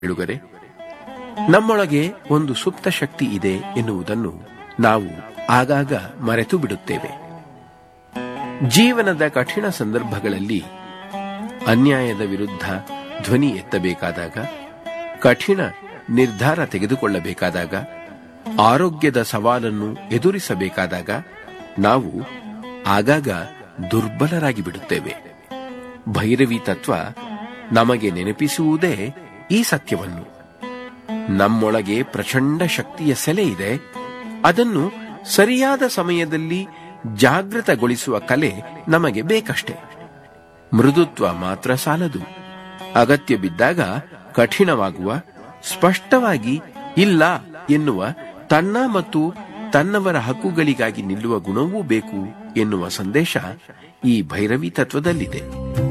ಕೇಳುಗರೆ ನಮ್ಮೊಳಗೆ ಒಂದು ಸುಪ್ತ ಶಕ್ತಿ ಇದೆ ಎನ್ನುವುದನ್ನು ನಾವು ಆಗಾಗ ಮರೆತು ಬಿಡುತ್ತೇವೆ ಜೀವನದ ಕಠಿಣ ಸಂದರ್ಭಗಳಲ್ಲಿ ಅನ್ಯಾಯದ ವಿರುದ್ಧ ಧ್ವನಿ ಎತ್ತಬೇಕಾದಾಗ ಕಠಿಣ ನಿರ್ಧಾರ ತೆಗೆದುಕೊಳ್ಳಬೇಕಾದಾಗ ಆರೋಗ್ಯದ ಸವಾಲನ್ನು ಎದುರಿಸಬೇಕಾದಾಗ ನಾವು ಆಗಾಗ ದುರ್ಬಲರಾಗಿ ಬಿಡುತ್ತೇವೆ ಭೈರವಿ ತತ್ವ ನಮಗೆ ನೆನಪಿಸುವುದೇ ಈ ಸತ್ಯವನ್ನು ನಮ್ಮೊಳಗೆ ಪ್ರಚಂಡ ಶಕ್ತಿಯ ಸೆಲೆ ಇದೆ ಅದನ್ನು ಸರಿಯಾದ ಸಮಯದಲ್ಲಿ ಜಾಗೃತಗೊಳಿಸುವ ಕಲೆ ನಮಗೆ ಬೇಕಷ್ಟೆ ಮೃದುತ್ವ ಮಾತ್ರ ಸಾಲದು ಅಗತ್ಯ ಬಿದ್ದಾಗ ಕಠಿಣವಾಗುವ ಸ್ಪಷ್ಟವಾಗಿ ಇಲ್ಲ ಎನ್ನುವ ತನ್ನ ಮತ್ತು ತನ್ನವರ ಹಕ್ಕುಗಳಿಗಾಗಿ ನಿಲ್ಲುವ ಗುಣವೂ ಬೇಕು ಎನ್ನುವ ಸಂದೇಶ ಈ ಭೈರವಿ ತತ್ವದಲ್ಲಿದೆ